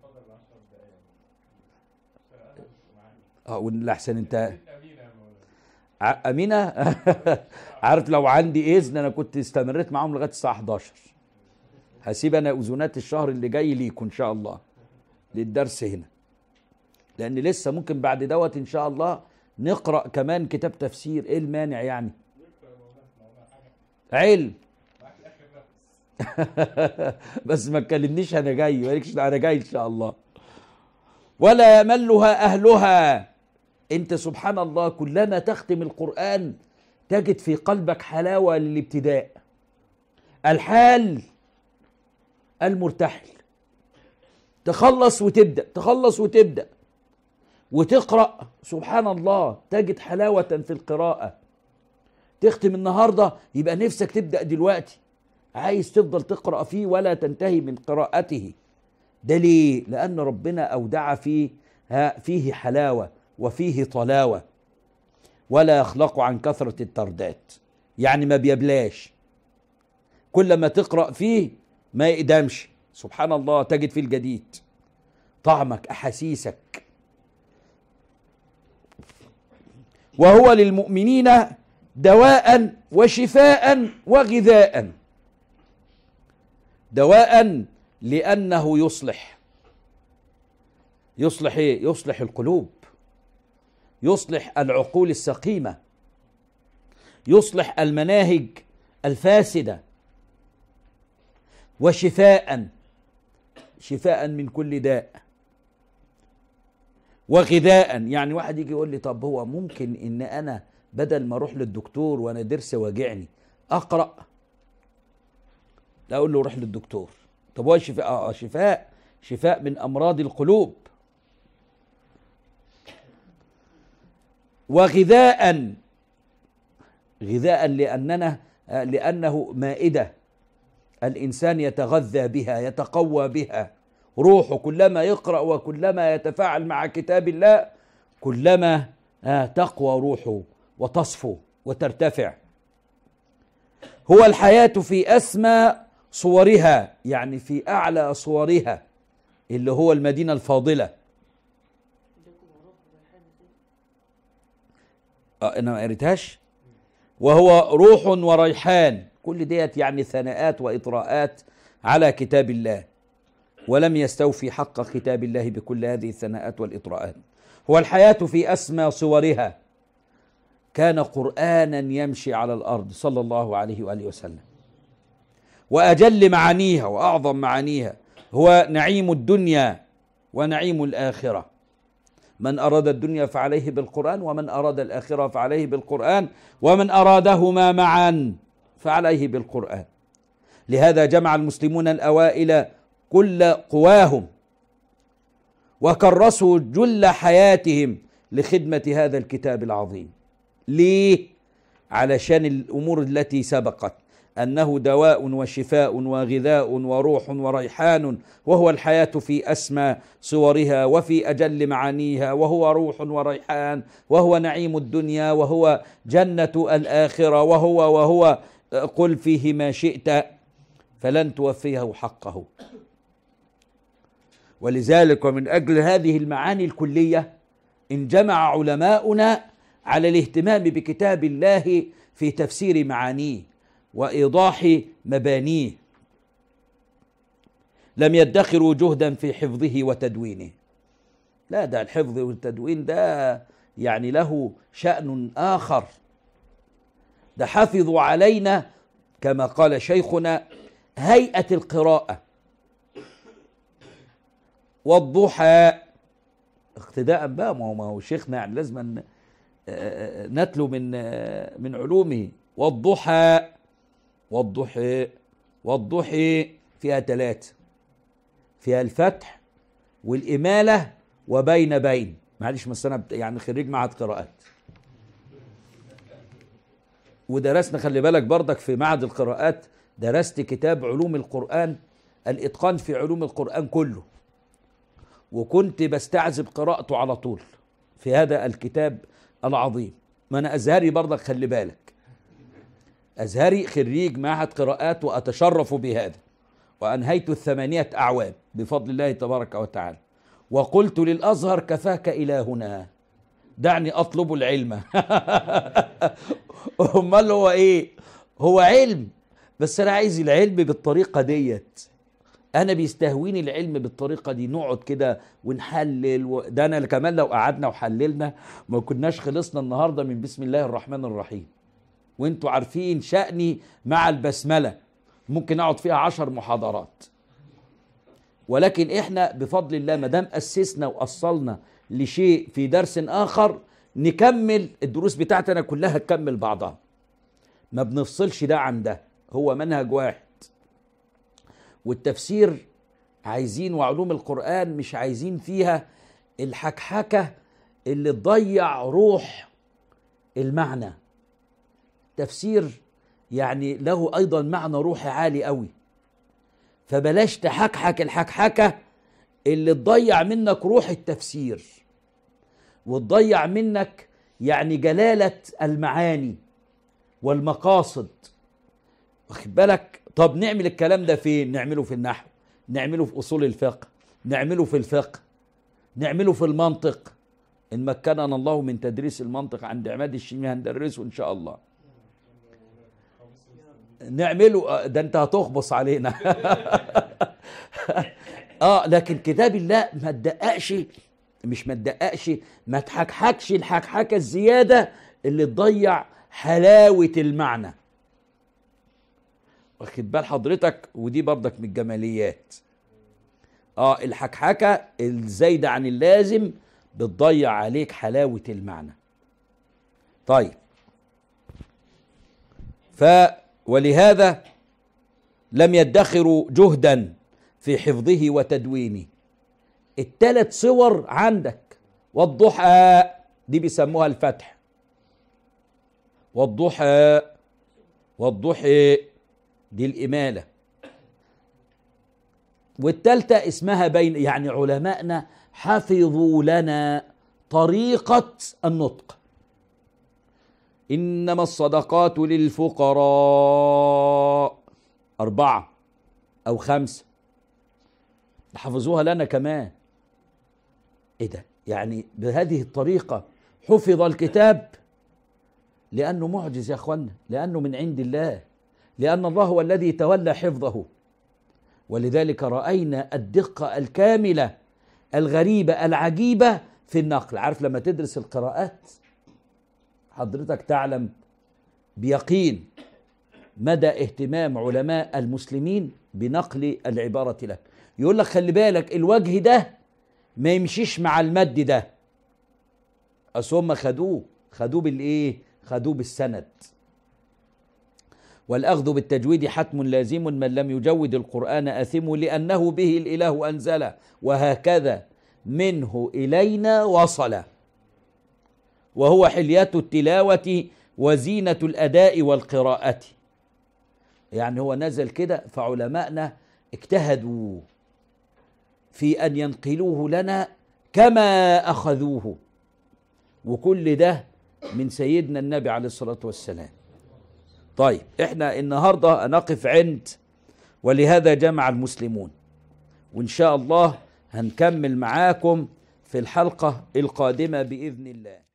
اه والأحسن انت أمينة عارف لو عندي إذن أنا كنت استمريت معاهم لغاية الساعة 11 هسيب أنا أذونات الشهر اللي جاي ليكم إن شاء الله للدرس هنا لان لسه ممكن بعد دوت ان شاء الله نقرا كمان كتاب تفسير ايه المانع يعني علم بس ما تكلمنيش انا جاي مالكش انا جاي ان شاء الله ولا يملها اهلها انت سبحان الله كلما تختم القران تجد في قلبك حلاوه للابتداء الحال المرتحل تخلص وتبدا تخلص وتبدا وتقرا سبحان الله تجد حلاوه في القراءه تختم النهارده يبقى نفسك تبدا دلوقتي عايز تفضل تقرا فيه ولا تنتهي من قراءته ده ليه لان ربنا اودع فيه ها فيه حلاوه وفيه طلاوه ولا يخلق عن كثره التردات يعني ما بيبلاش كل ما تقرا فيه ما يقدمش سبحان الله تجد فيه الجديد طعمك احاسيسك وهو للمؤمنين دواء وشفاء وغذاء دواء لانه يصلح يصلح ايه يصلح القلوب يصلح العقول السقيمه يصلح المناهج الفاسده وشفاء شفاء من كل داء وغذاء يعني واحد يجي يقول لي طب هو ممكن ان انا بدل ما اروح للدكتور وانا ضرس واجعني اقرا لا اقول له روح للدكتور طب هو شفاء اه شفاء شفاء من امراض القلوب وغذاء غذاء لاننا لانه مائده الانسان يتغذى بها يتقوى بها روحه كلما يقرا وكلما يتفاعل مع كتاب الله كلما تقوى روحه وتصفو وترتفع هو الحياه في اسمى صورها يعني في اعلى صورها اللي هو المدينه الفاضله آه انا ما قريتهاش وهو روح وريحان كل ديت يعني ثناءات واطراءات على كتاب الله ولم يستوفي حق كتاب الله بكل هذه الثناءات والاطراءات هو الحياه في اسمى صورها كان قرانا يمشي على الارض صلى الله عليه واله وسلم واجل معانيها واعظم معانيها هو نعيم الدنيا ونعيم الاخره من اراد الدنيا فعليه بالقران ومن اراد الاخره فعليه بالقران ومن ارادهما معا فعليه بالقران لهذا جمع المسلمون الاوائل كل قواهم وكرسوا جل حياتهم لخدمه هذا الكتاب العظيم ليه علشان الامور التي سبقت انه دواء وشفاء وغذاء وروح وريحان وهو الحياه في اسمى صورها وفي اجل معانيها وهو روح وريحان وهو نعيم الدنيا وهو جنه الاخره وهو وهو قل فيه ما شئت فلن توفيه حقه ولذلك ومن اجل هذه المعاني الكليه انجمع علماؤنا على الاهتمام بكتاب الله في تفسير معانيه وايضاح مبانيه لم يدخروا جهدا في حفظه وتدوينه لا ده الحفظ والتدوين ده يعني له شأن آخر ده حفظوا علينا كما قال شيخنا هيئة القراءة والضحى اقتداء بقى ما هو ما هو شيخنا يعني لازم نتلو من من علومه والضحى والضحى والضحى فيها ثلاثة فيها الفتح والإمالة وبين بين معلش بس أنا يعني خريج معهد قراءات ودرسنا خلي بالك برضك في معهد القراءات درست كتاب علوم القرآن الإتقان في علوم القرآن كله وكنت بستعذب قراءته على طول في هذا الكتاب العظيم ما أنا أزهري برضك خلي بالك أزهري خريج معهد قراءات وأتشرف بهذا وأنهيت الثمانية أعوام بفضل الله تبارك وتعالى وقلت للأزهر كفاك إلى هنا دعني أطلب العلم أمال هو إيه هو علم بس أنا عايز العلم بالطريقة ديت أنا بيستهويني العلم بالطريقة دي نقعد كده ونحلل و... ده أنا كمان لو قعدنا وحللنا ما كناش خلصنا النهاردة من بسم الله الرحمن الرحيم وانتوا عارفين شأني مع البسملة ممكن اقعد فيها عشر محاضرات ولكن احنا بفضل الله ما دام اسسنا واصلنا لشيء في درس اخر نكمل الدروس بتاعتنا كلها تكمل بعضها ما بنفصلش ده عن ده هو منهج واحد والتفسير عايزين وعلوم القرآن مش عايزين فيها الحكحكة اللي تضيع روح المعنى تفسير يعني له أيضا معنى روحي عالي قوي فبلاش تحكحك الحكحكة اللي تضيع منك روح التفسير وتضيع منك يعني جلالة المعاني والمقاصد واخد بالك طب نعمل الكلام ده فين نعمله في النحو نعمله في أصول الفقه نعمله في الفقه نعمله في المنطق إن مكننا الله من تدريس المنطق عند عماد الشيمي هندرسه إن شاء الله نعمله ده انت هتخبص علينا اه لكن كتاب الله ما تدققش مش ما تدققش ما تحكحكش الحكحكه الزياده اللي تضيع حلاوه المعنى واخد بال حضرتك ودي برضك من الجماليات اه الحكحكه الزايده عن اللازم بتضيع عليك حلاوه المعنى طيب ف ولهذا لم يدخروا جهدا في حفظه وتدوينه الثلاث صور عندك والضحى دي بيسموها الفتح والضحى والضحى دي الإمالة والتالتة اسمها بين يعني علماءنا حفظوا لنا طريقة النطق إنما الصدقات للفقراء أربعة أو خمسة حفظوها لنا كمان إيه ده يعني بهذه الطريقة حفظ الكتاب لأنه معجز يا أخوانا لأنه من عند الله لأن الله هو الذي تولى حفظه ولذلك رأينا الدقة الكاملة الغريبة العجيبة في النقل عارف لما تدرس القراءات حضرتك تعلم بيقين مدى اهتمام علماء المسلمين بنقل العبارة لك يقول لك خلي بالك الوجه ده ما يمشيش مع المد ده أصل هم خدوه خدوه بالايه خدوه بالسند والأخذ بالتجويد حتم لازم من لم يجود القرآن أثم لأنه به الإله أنزل وهكذا منه إلينا وصل وهو حلية التلاوة وزينة الأداء والقراءة يعني هو نزل كده فعلمائنا اجتهدوا في أن ينقلوه لنا كما أخذوه وكل ده من سيدنا النبي عليه الصلاة والسلام طيب احنا النهاردة نقف عند ولهذا جمع المسلمون وإن شاء الله هنكمل معاكم في الحلقة القادمة بإذن الله